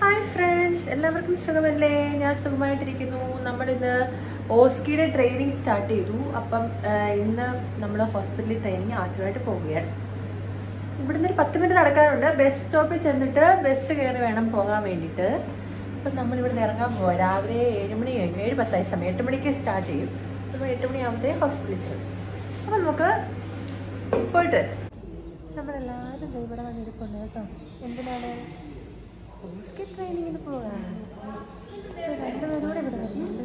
Hi friends എല്ലാവർക്കും സുഖമല്ലേ ഞാൻ സുഖമായിട്ടിരിക്കുന്നു നമ്മളിന്ന് ഓസ്കിയുടെ ട്രെയിനിങ് സ്റ്റാർട്ട് ചെയ്തു അപ്പം ആ, ഇന്ന് നമ്മൾ ഹോസ്പിറ്റലിൽ ട്രെയിനിങ് ആദ്യമായിട്ട് പോവുകയാണ് ഇവിടുന്ന് ഒരു പത്ത് മിനിറ്റ് നടക്കാറുണ്ട് ബസ് സ്റ്റോപ്പിൽ ചെന്നിട്ട് ബസ് കയറി വേണം പോകാൻ വേണ്ടിയിട്ട് അപ്പം നമ്മൾ ഇവിടുന്ന് ഇറങ്ങാൻ പോവാം രാവിലെ ഏഴ് മണി കഴിഞ്ഞു ഏഴ് പത്തായി സമയം എട്ട് മണിക്ക് സ്റ്റാർട്ട് ചെയ്യും അപ്പോൾ എട്ട് മണിയാകുമ്പോഴത്തേ ഹോസ്പിറ്റലിൽ ചെല്ലും അപ്പം നമുക്ക് പോയിട്ട് വരാം നമ്മളെല്ലാവരും ദേ ഇവിടെ വന്നിരിപ്പുണ്ട് കേട്ടോ എന്തിനാണ് ഹോസ്കി ട്രെയിനിങ്ങിന് പോകാൻ രണ്ടുപേരും കൂടെ ഇവിടെ വരുന്നുണ്ട്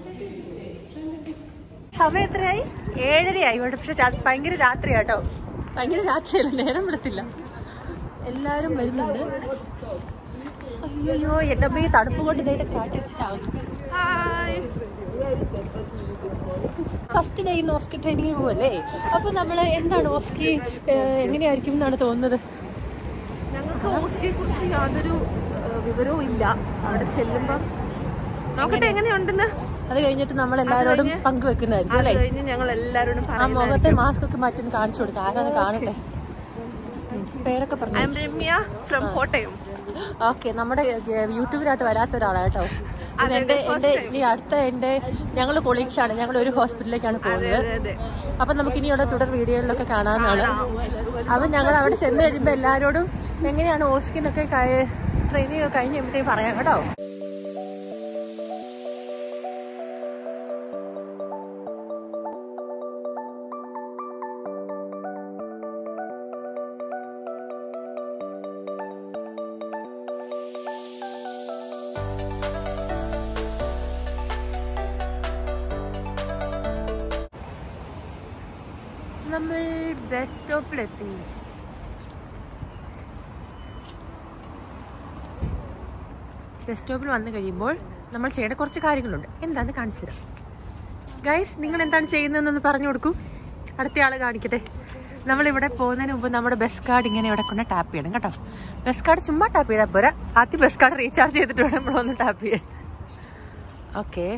സമയം എത്രയായി ഏഴരയായി ഇവിടെ പക്ഷെ രാ- ഭയങ്കര രാത്രിയാട്ടോ ഭയങ്കര രാത്രിയല്ല നേരം വിടത്തില്ല എല്ലാരും വരുന്നുണ്ട് അയ്യോ എന്റെ അമ്മ ഈ തണുപ്പ് കൊണ്ട് ഇതായിട്ട് കാട്ടി വെച്ച് ചാവും ഫസ്റ്റ് ഡേ ഇന്ന് ഓസ്കി ട്രെയിനിങ്ങിന് പോവല്ലേ അപ്പൊ നമ്മള് എന്താണ് ഓസ്കി ഏഹ്, എങ്ങനെയായിരിക്കും എന്നാണ് തോന്നുന്നത് ഞങ്ങൾക്ക് ഓസ്റ്റിയെ കുറിച്ച് യാതൊരു ഏഹ്, വിവരവും ഇല്ല അവിടെ ചെല്ലുമ്പം നോക്കട്ടെ എങ്ങനെയുണ്ടെന്ന് അത് കഴിഞ്ഞിട്ട് നമ്മൾ എല്ലാവരോടും പങ്കുവെക്കുന്നതായിരിക്കും അത് അല്ലേ കഴിഞ്ഞ് ഞങ്ങൾ എല്ലാവരോടും ആ പറയാം മുഖത്തെ മാസ്ക് ഒക്കെ മാറ്റി ഒന്ന് കാണിച്ചു കൊടുക്കുക ആരാന്ന് കാണട്ടെ ഉം. പേരൊക്കെ ഐ പറഞ്ഞു M Ramya from Kottayam okay നമ്മുടെ ഏഹ്, യൂട്യൂബിനകത്ത് വരാത്ത ഒരാളാട്ടോ ഇത് അതെ, എന്റെ first എന്റെ time. ഈ അടുത്ത എന്റെ ഞങ്ങൾ കൊളീഗ്സ് ആണ് ഞങ്ങൾ ഒരു ഹോസ്പിറ്റലിലേക്കാണ് പോകുന്നത് അതെ അതെ അപ്പൊ നമുക്ക് ഇനിയുള്ള തുടർ വീഡിയോകളിലൊക്കെ കാണാവുന്നതാണ് അപ്പൊ ഞങ്ങൾ അവിടെ ചെന്ന് കഴിയുമ്പോ എല്ലാവരോടും എങ്ങനെയാണ് ഓസ്കിന്നൊക്കെ ട്രെയിനിങ് കഴിഞ്ഞ് കഴിയുമ്പോഴത്തേക്ക് പറയാം കേട്ടോ നമ്മൾ ബസ് സ്റ്റോപ്പിലെത്തി ബസ് സ്റ്റോപ്പിൽ വന്നു കഴിയുമ്പോൾ നമ്മൾ ചെയ്യേണ്ട കുറച്ച് കാര്യങ്ങളുണ്ട് എന്താന്ന് കാണിച്ചു തരാം ഗൈസ് നിങ്ങൾ എന്താണ് ചെയ്യുന്നതെന്നൊന്ന് പറഞ്ഞു കൊടുക്കൂ അടുത്ത ആള് കാണിക്കട്ടെ നമ്മളിവിടെ പോകുന്നതിന് മുമ്പ് നമ്മുടെ ബസ് കാർഡ് ഇങ്ങനെ ഇവിടെ കൊണ്ട് ടാപ്പ് ചെയ്യണം കേട്ടോ ബസ് കാർഡ് ചുമ്മാ ടാപ്പ് ചെയ്താൽ പോരാ ആദ്യം ബസ് കാർഡ് റീചാർജ് ചെയ്തിട്ട് വേണം നമ്മളൊന്ന് ടാപ്പ് ചെയ്യാൻ ഓക്കെ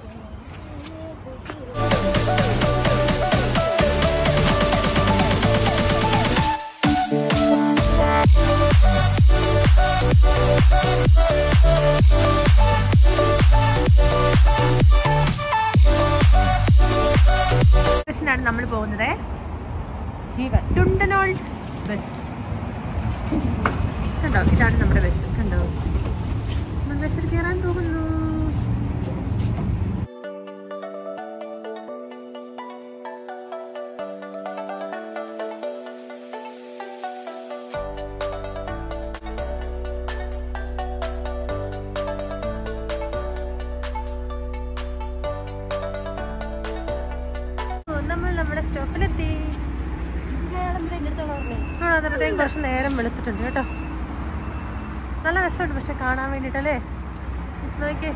ബസ്സിനാണ് നമ്മൾ പോകുന്നത് ജീവൻ ടുണ്ടനോൾ ബസ് കണ്ടോ ഇതാണ് നമ്മുടെ ബസ് കണ്ടോ നമ്മൾ ബസ്സിൽ കയറാൻ പോകുന്നു ഓ, നമ്മൾ നമ്മുടെ സ്റ്റോപ്പിലെത്തി ആ അതപ്പോഴത്തേക്കും കുറച്ച് നേരം വെളുത്തിട്ടുണ്ട് കേട്ടോ നല്ല രസമുണ്ട് പക്ഷെ കാണാൻ വേണ്ടിട്ടല്ലേ നോക്കിയേ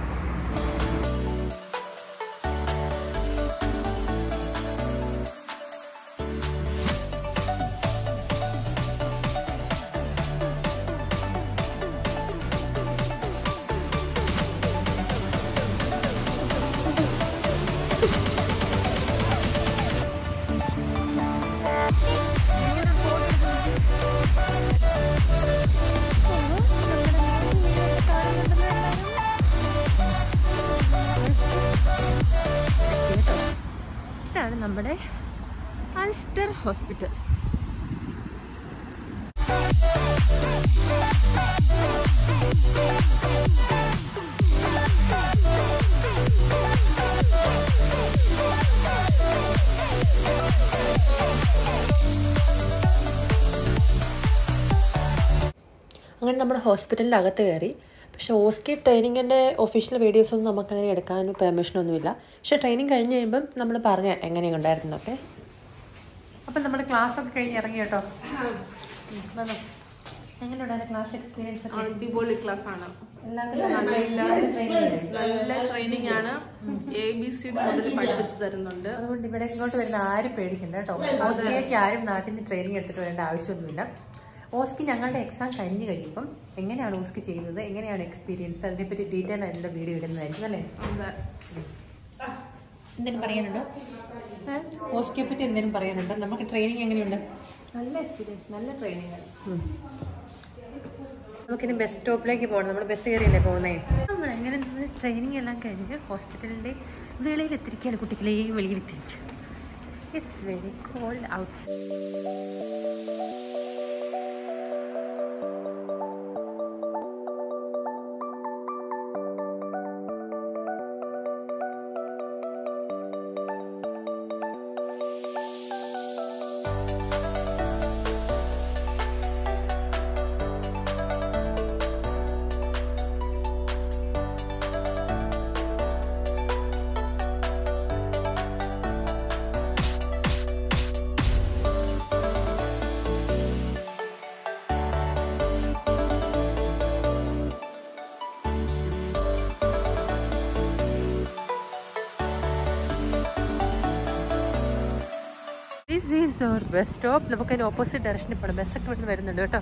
ഇതാണ് നമ്മുടെ അൾസ്റ്റർ ഹോസ്പിറ്റൽ അങ്ങനെ നമ്മുടെ ഹോസ്പിറ്റലിൻ്റെ അകത്ത് കയറി പക്ഷേ ഓസ്കി ട്രെയിനിങ്ങിൻ്റെ ഒഫീഷ്യൽ വീഡിയോസൊന്നും നമുക്കങ്ങനെ എടുക്കാൻ പെർമിഷനൊന്നുമില്ല പക്ഷേ ട്രെയിനിങ് കഴിഞ്ഞ് കഴിയുമ്പം നമ്മൾ പറഞ്ഞ എങ്ങനെയാണ് ഉണ്ടായിരുന്നൊക്കെ അപ്പം നമ്മുടെ ക്ലാസ് ഒക്കെ കഴിഞ്ഞ് ഇറങ്ങി കേട്ടോ എങ്ങനെയുണ്ടായിരുന്നു ക്ലാസ് എക്സ്പീരിയൻസ് ഒക്കെ അടിപൊളി ക്ലാസ് ആണ് എല്ലാത്തിലും നല്ല ട്രെയിനിങ് ആണ് എ ബി സി ഡി മുതൽ പഠിപ്പിച്ചു തരുന്നുണ്ട് അതുകൊണ്ട് ഇവിടെ ഇങ്ങോട്ട് വരുന്ന ആരും പേടിക്കണ്ട കേട്ടോ ഓസ്കിലേക്ക് ആരും നാട്ടിൽ നിന്ന് ട്രെയിനിങ് എടുത്തിട്ട് വരേണ്ട ആവശ്യമൊന്നുമില്ല ഓസ്കി ഞങ്ങളുടെ എക്സാം കഴിഞ്ഞ് കഴിയുമ്പം എങ്ങനെയാണ് ഓസ്കി ചെയ്യുന്നത് എങ്ങനെയാണ് എക്സ്പീരിയൻസ് അതിനെപ്പറ്റി ഡീറ്റെയിൽ ആയിട്ടുള്ള വീഡിയോ ഇടുന്നതായിരിക്കും അല്ലേ അതെ. എന്തെങ്കിലും പറയാനുണ്ടോ ഓസ്കിയെ പറ്റി എന്തെങ്കിലും പറയാനുണ്ടോ നമുക്ക് ട്രെയിനിങ് എങ്ങനെയുണ്ട് നല്ല എക്സ്പീരിയൻസ് നല്ല ട്രെയിനിങ് ആണ് നമുക്കിനി ബസ് സ്റ്റോപ്പിലേക്ക് പോകണം നമ്മൾ ബസ് കയറിയല്ലേ പോകുന്നേ നമ്മൾ അങ്ങനെ നമ്മൾ ട്രെയിനിങ് എല്ലാം കഴിഞ്ഞ് ഹോസ്പിറ്റലിൻ്റെ വെളിയിൽ എത്തിരിക്കുകയാണ് കുട്ടികളെ വെളിയിൽ എത്തിരിക്കുക it's very cold out this is our bus stop നമുക്ക് അതിന് ഓപ്പോസിറ്റ് ഡയറക്ഷനിൽ പോകണം ബസ്സൊക്കെ ഇവിടുന്ന് വരുന്നുണ്ട് കേട്ടോ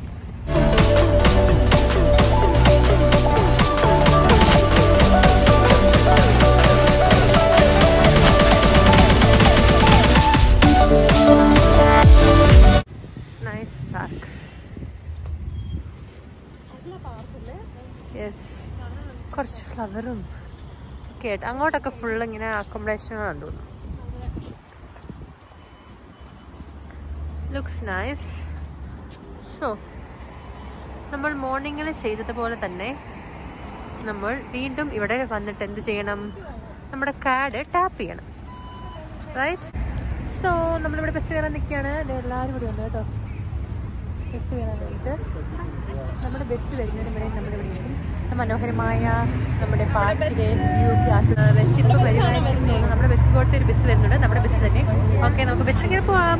നൈസ് പാർക്ക് യെസ് കുറച്ച് ഫ്ലവറും ഒക്കെ ആയിട്ട് അങ്ങോട്ടൊക്കെ ഫുൾ ഇങ്ങനെ അക്കോമഡേഷനാണെന്ന് തോന്നുന്നു ലുക്സ് നൈസ് സോ നമ്മൾ മോർണിംഗിൽ ചെയ്തതുപോലെ തന്നെ നമ്മൾ വീണ്ടും ഇവിടെ വന്നിട്ട് എന്ത് ചെയ്യണം നമ്മുടെ കാർഡ് ടാപ്പ് ചെയ്യണം റൈറ്റ് സോ നമ്മളിവിടെ ബസ് കയറാൻ നിൽക്കുകയാണ് ഇത് എല്ലാവരും കൂടി ഉണ്ട് കേട്ടോ ബസ് കയറാൻ വേണ്ടിയിട്ട് നമ്മുടെ ബസ് വരുന്നതിന് വരെ നമ്മുടെ ഇവിടെ വരും മനോഹരമായ നമ്മുടെ പാർക്കിലെ വ്യൂ ഒക്കെ ആസ്വദിക്കാം ബസ് ഇപ്പോൾ വരുന്നതായിട്ട് നമ്മുടെ ബസ് പോലത്തെ ഒരു ബസ് വരുന്നുണ്ട് നമ്മുടെ ബസ് തന്നെ ഓക്കെ നമുക്ക് ബസ്സിൽ കയറി പോവാം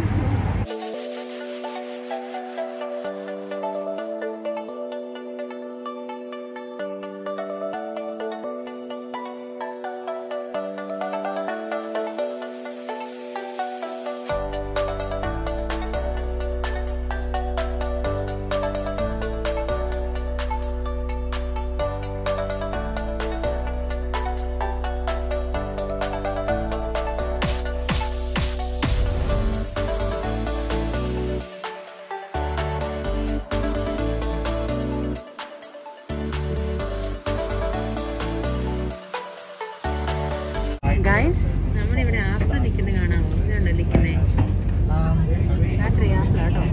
ഗൈസ് നമ്മളിവിടെ ആപ്പിൾ നിൽക്കുന്നത് കാണാമോ ഇതുണ്ടോ നിൽക്കുന്നേ രാത്രി ആപ്പിൾ കേട്ടോ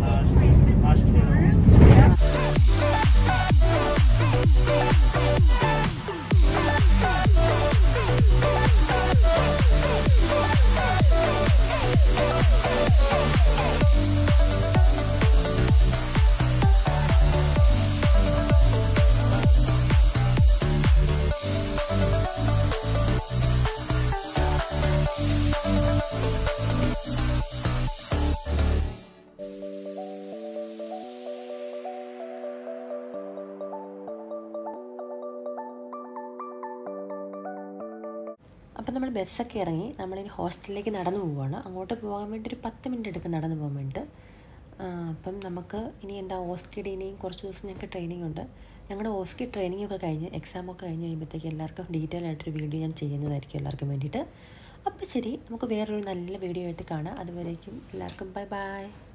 അപ്പം നമ്മൾ ബസ്സൊക്കെ ഇറങ്ങി നമ്മളിനി ഹോസ്റ്റലിലേക്ക് നടന്നു പോവുകയാണ് അങ്ങോട്ട് പോകാൻ വേണ്ടി ഒരു പത്ത് മിനിറ്റ് എടുക്കും നടന്നു പോകാൻ വേണ്ടിയിട്ട് ആ, അപ്പം നമുക്ക് ഇനി എന്താ ഓസ്കിയുടെ ഇനിയും കുറച്ച് ദിവസം ഞങ്ങൾക്ക് ട്രെയിനിങ് ഉണ്ട് ഞങ്ങളുടെ ഓസ്കി ട്രെയിനിങ് ഒക്കെ കഴിഞ്ഞ് എക്സാം ഒക്കെ കഴിഞ്ഞ് കഴിയുമ്പോഴത്തേക്ക് എല്ലാവർക്കും ഡീറ്റെയിൽ ആയിട്ടൊരു വീഡിയോ ഞാൻ ചെയ്യുന്നതായിരിക്കും എല്ലാവർക്കും വേണ്ടിയിട്ട് അപ്പോൾ ശരി നമുക്ക് വേറൊരു നല്ല വീഡിയോ ആയിട്ട് കാണാം അതുവരേക്കും എല്ലാവർക്കും ബൈ ബൈ